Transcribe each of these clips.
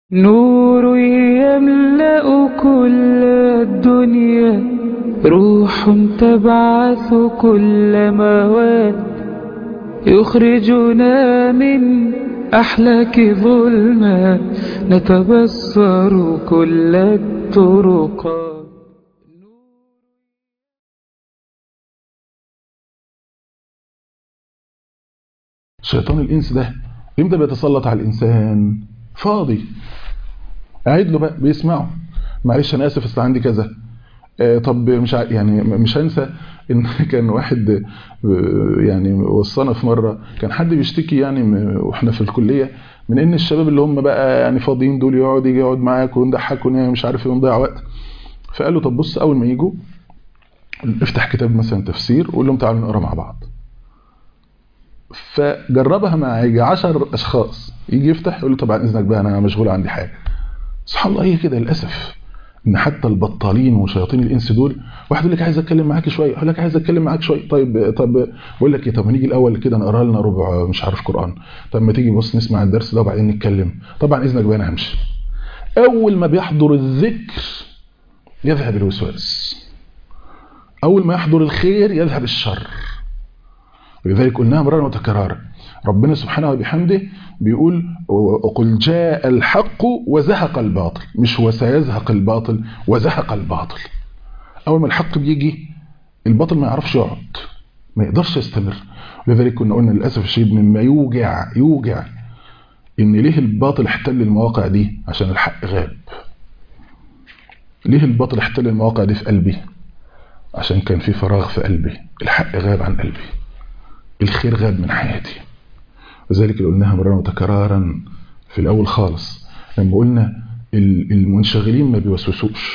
نور يملأ كل الدنيا روح تبعث كل مواد يخرجنا من أحلاك ظلمات نتبصر كل الطرقات شيطان الإنس ده امتى بيتسلط على الإنسان فاضي قاعد له بقى بيسمعه معلش أنا آسف أصل عندي كذا آه طب مش ع... يعني مش هنسى ان كان واحد يعني وصانا في مره كان حد بيشتكي يعني واحنا في الكليه من ان الشباب اللي هم بقى يعني فاضيين دول يقعد يجي يقعد معاك ونضحك مش عارف ايه ونضيع وقت فقال له طب بص اول ما يجوا افتح كتاب مثلا تفسير وقول لهم تعالوا نقرا مع بعض فجربها مع يجي 10 اشخاص يجي يفتح يقول له طبعا اذنك بقى انا مشغول عندي حاجه سبحان الله هي كده للاسف ان حتى البطالين وشياطين الانس دول واحد يقول لك عايز اتكلم معاك شويه يقول لك عايز اتكلم معاك شويه طيب طب بقول لك ايه طب نيجي الاول كده نقرا لنا ربع مش عارف قران طب ما تيجي بص نسمع الدرس ده وبعدين نتكلم طبعا اذنك بقى انا همشي اول ما بيحضر الذكر يذهب الوسواس اول ما يحضر الخير يذهب الشر ولذلك قلناها مرارا وتكرارا ربنا سبحانه وبحمده بيقول وقل جاء الحق وزهق الباطل مش وسيزهق الباطل وزهق الباطل اول ما الحق بيجي الباطل ما يعرفش يقعد ما يقدرش يستمر ولذلك كنا قلنا للاسف الشديد مما يوجع يوجع ان ليه الباطل احتل المواقع دي عشان الحق غاب ليه الباطل احتل المواقع دي في قلبي عشان كان في فراغ في قلبي الحق غاب عن قلبي الخير غاب من حياتي وذلك اللي قلناها مرارا وتكرارا في الأول خالص لما قلنا المنشغلين ما بيوسوسوش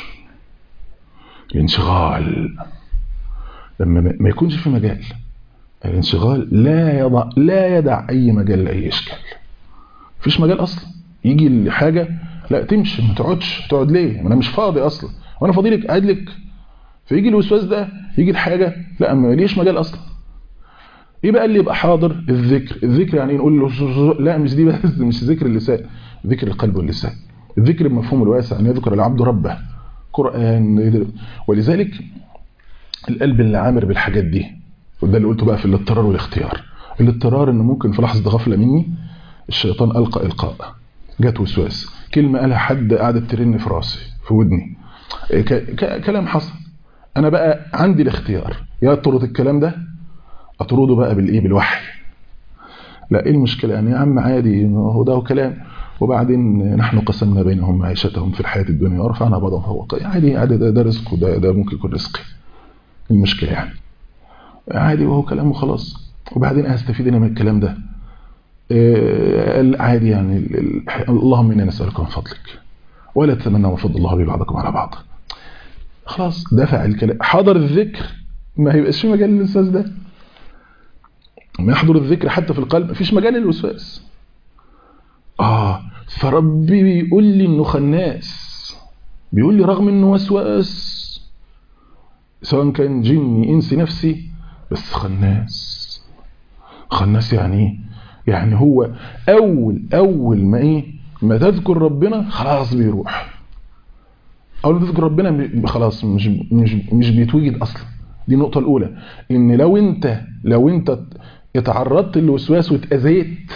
الانشغال لما ما يكونش في مجال الانشغال لا يضع لا يدع أي مجال لأي إشكال مفيش مجال أصلا يجي الحاجة لا تمشي ما تقعدش تقعد ليه ما أنا مش فاضي أصلا وأنا فاضي لك قاعد لك فيجي الوسواس ده يجي الحاجة لا ما ليش مجال أصلا ايه بقى اللي يبقى حاضر الذكر الذكر يعني نقول له لا مش دي بس مش ذكر اللسان ذكر القلب واللسان الذكر بمفهوم الواسع ان يذكر العبد ربه قران ولذلك القلب اللي عامر بالحاجات دي وده اللي قلته بقى في الاضطرار والاختيار الاضطرار ان ممكن في لحظه غفله مني الشيطان القى القاء جت وسواس كلمه قالها حد قعدت ترن في راسي في ودني كلام حصل انا بقى عندي الاختيار يا اطرد الكلام ده اطرده بقى بالايه بالوحي لا ايه المشكله يعني يا عم عادي هو ده كلام وبعدين نحن قسمنا بينهم معيشتهم في الحياه الدنيا ورفعنا بعضهم فوق عادي عادي ده, ده رزق وده ده ممكن يكون رزقي المشكله يعني عادي وهو كلام وخلاص وبعدين هستفيد انا من الكلام ده عادي يعني اللهم انا نسالك من فضلك ولا تتمنوا من فضل الله ببعضكم على بعض خلاص دفع الكلام حضر الذكر ما هيبقاش في مجال للاستاذ ده لما يحضر الذكر حتى في القلب مفيش مجال للوسواس اه فربي بيقول لي انه خناس بيقول لي رغم انه وسواس سواء كان جني انسي نفسي بس خناس خناس يعني ايه يعني هو اول اول ما ايه ما تذكر ربنا خلاص بيروح اول ما تذكر ربنا خلاص مش مش مش بيتوجد اصلا دي النقطه الاولى ان لو انت لو انت اتعرضت للوسواس واتأذيت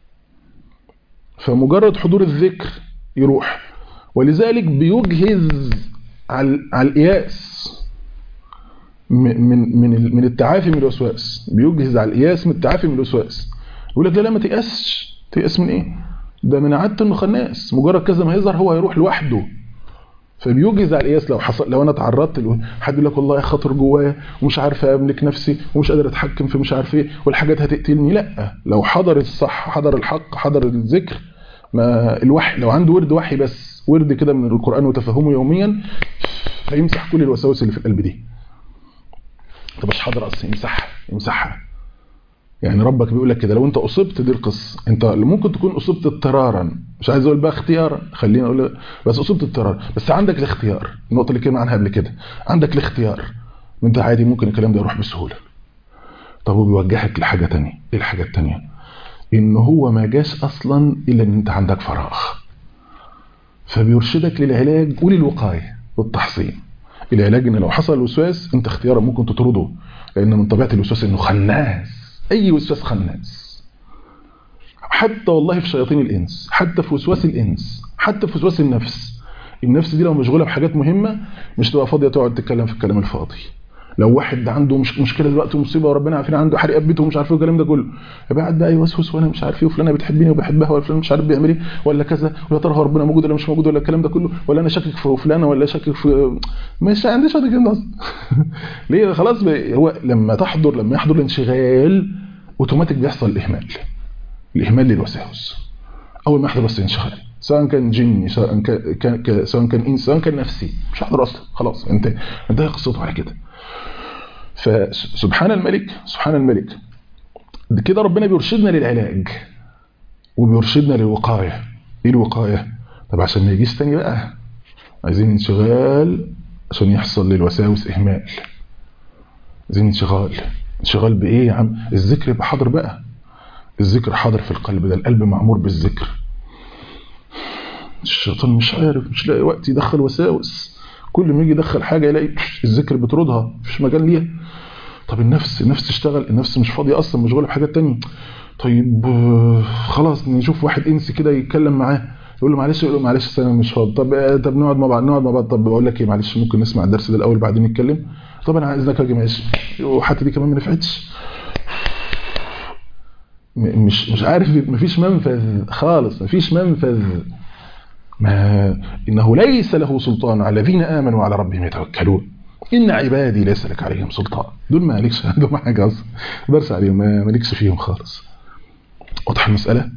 فمجرد حضور الذكر يروح ولذلك بيجهز على على القياس من من من التعافي من الوسواس بيجهز على القياس من التعافي من الوسواس يقول لك لا لا ما تيأسش تيأس من ايه ده من عادة انه خناس مجرد كذا ما يظهر هو هيروح لوحده فبيوجز على القياس لو حصل لو انا اتعرضت له حد يقول لك والله خاطر جوايا ومش عارف املك نفسي ومش قادر اتحكم في مش عارف ايه والحاجات هتقتلني لا لو حضر الصح حضر الحق حضر الذكر ما الوحي لو عنده ورد وحي بس ورد كده من القران وتفهمه يوميا فيمسح كل الوساوس اللي في القلب دي طب مش حاضر اصلا يمسحها يمسحها يعني ربك بيقول لك كده لو انت اصبت دي القصه انت ممكن تكون اصبت اضطرارا مش عايز اقول بقى اختيارا خلينا اقول بس اصبت اضطرارا بس عندك الاختيار النقطه اللي كنا عنها قبل كده عندك الاختيار انت عادي ممكن الكلام ده يروح بسهوله طب وبيوجهك لحاجه ثانيه ايه الحاجه الثانيه ان هو ما جاش اصلا الا ان انت عندك فراغ فبيرشدك للعلاج وللوقايه والتحصين العلاج ان لو حصل الوسواس انت اختيارا ممكن تطرده لان من طبيعه الوسواس انه خناس اي وسواس خناس حتى والله في شياطين الانس حتى في وسواس الانس حتى في وسواس النفس النفس دي لو مشغوله بحاجات مهمه مش تبقى فاضيه تقعد تتكلم في الكلام الفاضي لو واحد عنده مش مشكله دلوقتي مصيبه وربنا عارفين عنده حريقه بيته ومش عارف ايه والكلام ده كله يبقى قاعد بقى يوسوس وانا مش عارف ايه وفلانه بتحبني وبحبها ولا فلان مش عارف بيعمل ايه ولا كذا ويا ترى هو ربنا موجود ولا مش موجود ولا الكلام ده كله ولا انا شاكك في فلانه ولا شاكك في مش عنديش هذا الكلام ده اصلا ليه خلاص هو لما تحضر لما يحضر الانشغال اوتوماتيك بيحصل الاهمال الاهمال للوساوس اول ما يحضر بس انشغال سواء كان جني سواء كان ك... سواء كان انس سواء كان نفسي مش هحضر اصلا خلاص انت انتهى قصته على كده فسبحان الملك سبحان الملك كده ربنا بيرشدنا للعلاج وبيرشدنا للوقايه ايه الوقايه طب عشان ما يجيش تاني بقى عايزين انشغال عشان يحصل للوساوس اهمال عايزين انشغال انشغال بايه يا عم الذكر يبقى حاضر بقى الذكر حاضر في القلب ده القلب معمور بالذكر الشيطان مش عارف مش لاقي وقت يدخل وساوس كل ما يجي يدخل حاجه يلاقي الذكر بتردها مفيش مجال ليها طب النفس النفس تشتغل النفس مش فاضيه اصلا مشغوله بحاجات تانية طيب خلاص نشوف واحد انسي كده يتكلم معاه يقول له معلش يقول له معلش انا مش فاضي طب طب نقعد مع بعض نقعد مع بعض طب بقول لك ايه معلش ممكن نسمع الدرس ده الاول بعدين نتكلم طب انا عايزك اجي معلش وحتى دي كمان ما نفعتش مش مش عارف مفيش منفذ خالص مفيش منفذ ما إنه ليس له سلطان على الذين آمنوا على ربهم يتوكلون إن عبادي ليس لك عليهم سلطان دول ما لكش عندهم حاجة أصلا درس عليهم ما لكش فيهم خالص واضح المسألة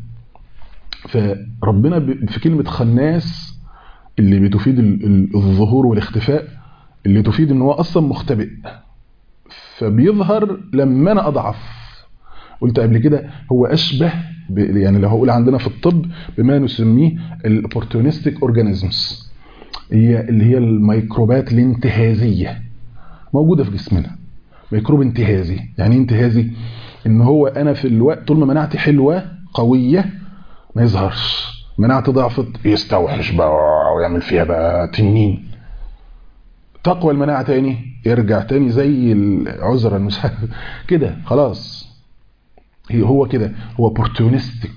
فربنا في كلمة خناس اللي بتفيد الظهور والاختفاء اللي تفيد ان هو اصلا مختبئ فبيظهر لما انا اضعف قلت قبل كده هو اشبه يعني لو هقول عندنا في الطب بما نسميه الاوبورتونستيك اورجانيزمز هي اللي هي الميكروبات الانتهازيه موجوده في جسمنا ميكروب انتهازي يعني ايه انتهازي ان هو انا في الوقت طول ما مناعتي حلوه قويه ما يظهرش مناعتي ضعفت يستوحش بقى ويعمل فيها بقى تنين تقوى المناعه تاني يرجع تاني زي العذرة مش عارف كده خلاص هي هو كده هو اوبورتونستيك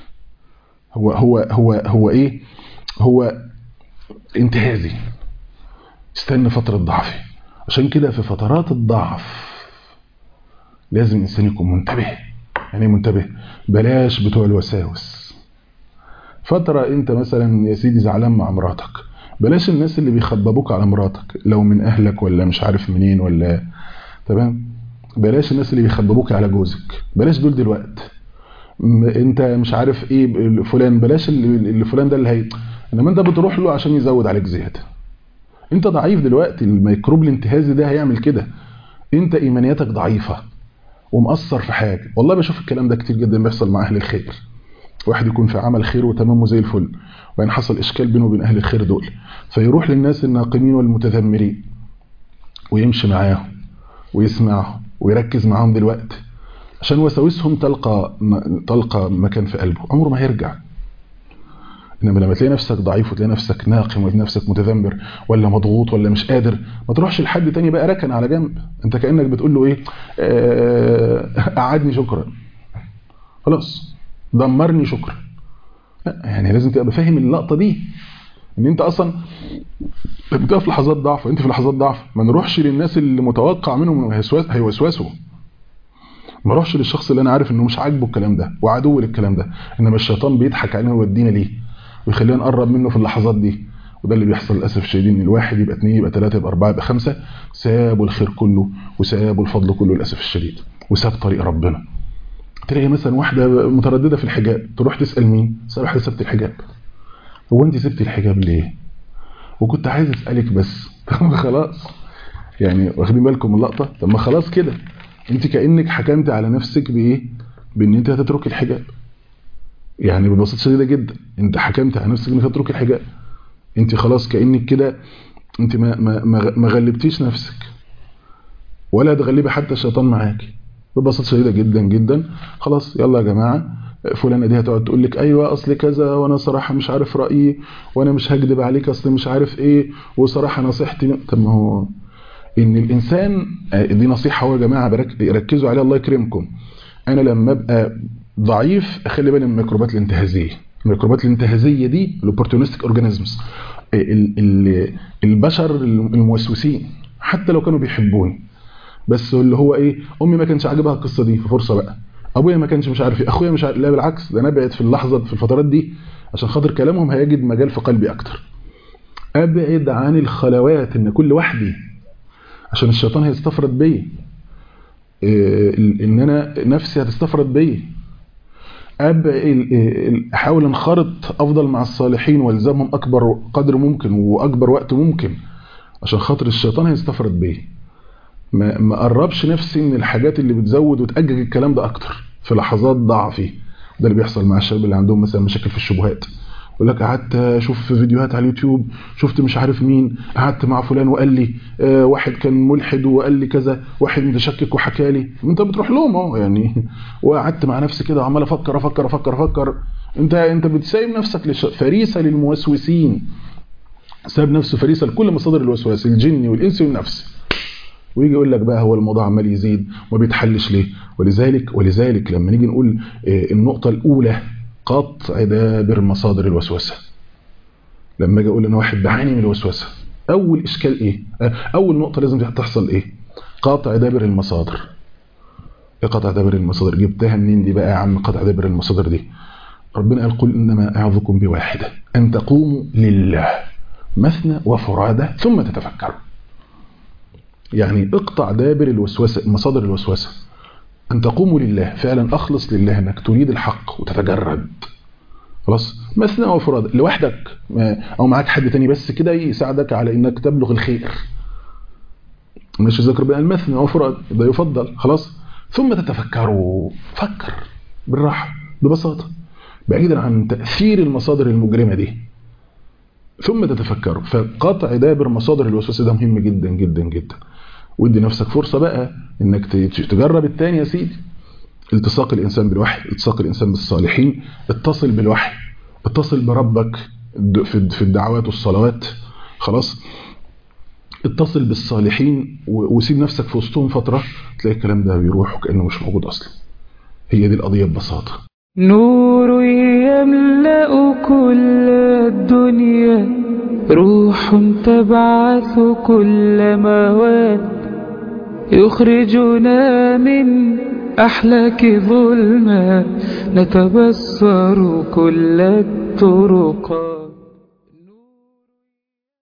هو هو هو هو ايه هو انتهازي استنى فترة ضعفي عشان كده في فترات الضعف لازم الانسان يكون منتبه يعني منتبه بلاش بتوع الوساوس فترة انت مثلا يا سيدي زعلان مع مراتك بلاش الناس اللي بيخببوك على مراتك لو من اهلك ولا مش عارف منين ولا تمام بلاش الناس اللي بيخببوك على جوزك بلاش دول دلوقتي انت مش عارف ايه فلان بلاش اللي فلان ده اللي هي انما انت بتروح له عشان يزود عليك زياده انت ضعيف دلوقتي الميكروب الانتهازي ده هيعمل كده انت ايمانياتك ضعيفه ومأثر في حاجه والله بشوف الكلام ده كتير جدا بيحصل مع اهل الخير واحد يكون في عمل خير وتمامه زي الفل وبعدين حصل اشكال بينه وبين اهل الخير دول فيروح للناس الناقمين والمتذمرين ويمشي معاهم ويسمعهم ويركز معاهم دلوقتي عشان وساوسهم تلقى تلقى مكان في قلبه عمره ما هيرجع انما لما تلاقي نفسك ضعيف وتلاقي نفسك ناقم وتلاقي نفسك متذمر ولا مضغوط ولا مش قادر ما تروحش لحد تاني بقى ركن على جنب انت كانك بتقول له ايه قعدني شكرا خلاص دمرني شكرا لا يعني لازم تبقى فاهم اللقطه دي ان انت اصلا بتبقى في لحظات ضعف وانت في لحظات ضعف ما نروحش للناس اللي متوقع منهم هيوسوسوا ما اروحش للشخص اللي انا عارف انه مش عاجبه الكلام ده وعدو للكلام ده انما الشيطان بيضحك علينا ويودينا ليه ويخلينا نقرب منه في اللحظات دي وده اللي بيحصل للاسف الشديد ان الواحد يبقى اثنين يبقى ثلاثه يبقى اربعه يبقى خمسه سابوا الخير كله وسابوا الفضل كله للاسف الشديد وساب طريق ربنا تلاقي مثلا واحده متردده في الحجاب تروح تسال مين؟ تسال واحده سبت الحجاب هو انت سبتي الحجاب ليه؟ وكنت عايز اسالك بس طب خلاص يعني واخدين بالكم من اللقطه طب ما خلاص كده انت كانك حكمت على نفسك بايه بان انت هتترك الحجاب يعني ببساطه شديده جدا انت حكمت على نفسك انك هتترك الحجاب انت خلاص كانك كده انت ما ما ما غلبتيش نفسك ولا تغلبي حتى الشيطان معاكي ببساطه شديده جدا جدا خلاص يلا يا جماعه فلانة دي هتقعد تقول لك ايوه اصل كذا وانا صراحة مش عارف رأيي وانا مش هكذب عليك اصل مش عارف ايه وصراحة نصيحتي طب ما هو ان الانسان دي نصيحة هو يا جماعة ركزوا عليها الله يكرمكم انا لما ابقى ضعيف اخلي بالي من الميكروبات الانتهازية الميكروبات الانتهازية دي الاوبورتونستيك اورجانيزمز البشر الموسوسين حتى لو كانوا بيحبوني بس اللي هو ايه امي ما كانش عاجبها القصه دي ففرصه بقى ابويا ما كانش مش عارف ايه اخويا مش عارف لا بالعكس ده انا ابعد في اللحظه في الفترات دي عشان خاطر كلامهم هيجد مجال في قلبي اكتر ابعد عن الخلوات ان كل وحدي عشان الشيطان هيستفرد بيا إيه ان انا نفسي هتستفرد بيا احاول انخرط افضل مع الصالحين والزمهم اكبر قدر ممكن واكبر وقت ممكن عشان خاطر الشيطان هيستفرد بيا ما ما قربش نفسي من الحاجات اللي بتزود وتأجج الكلام ده اكتر في لحظات ضعفي ده اللي بيحصل مع الشباب اللي عندهم مثلا مشاكل في الشبهات يقول لك قعدت اشوف فيديوهات على اليوتيوب شفت مش عارف مين قعدت مع فلان وقال لي آه واحد كان ملحد وقال لي كذا واحد متشكك وحكى لي انت بتروح لهم اهو يعني وقعدت مع نفسي كده وعمال افكر افكر افكر افكر انت انت بتسايب نفسك لش... فريسه للموسوسين ساب نفسه فريسه لكل مصادر الوسواس الجني والانسي والنفسي ويجي يقول لك بقى هو الموضوع عمال يزيد وما بيتحلش ليه ولذلك ولذلك لما نيجي نقول النقطه الاولى قطع دابر مصادر الوسوسه لما اجي اقول ان واحد بعاني من الوسوسه اول اشكال ايه اول نقطه لازم تحصل ايه قطع دابر المصادر ايه قطع دابر المصادر جبتها منين دي بقى يا عم قطع دابر المصادر دي ربنا قال قل انما اعظكم بواحده ان تقوموا لله مثنى وفرادى ثم تتفكروا يعني اقطع دابر الوسوسه مصادر الوسوسه ان تقوموا لله فعلا اخلص لله انك تريد الحق وتتجرد خلاص مثنى وفراد لوحدك او معاك حد تاني بس كده يساعدك على انك تبلغ الخير مش ذكر بقى المثنى وفراد ده يفضل خلاص ثم تتفكروا فكر بالراحه ببساطه بعيدا عن تاثير المصادر المجرمه دي ثم تتفكروا فقطع دابر مصادر الوسوسه ده مهم جدا جدا جدا وادي نفسك فرصه بقى انك تجرب الثاني يا سيدي التصاق الانسان بالوحي التصاق الانسان بالصالحين اتصل بالوحي اتصل بربك في الدعوات والصلوات خلاص اتصل بالصالحين وسيب نفسك في وسطهم فتره تلاقي الكلام ده بيروح وكانه مش موجود اصلا هي دي القضيه ببساطه نور يملأ كل الدنيا روح تبعث كل مواد يخرجنا من أحلاك ظلمات نتبصر كل الطرقات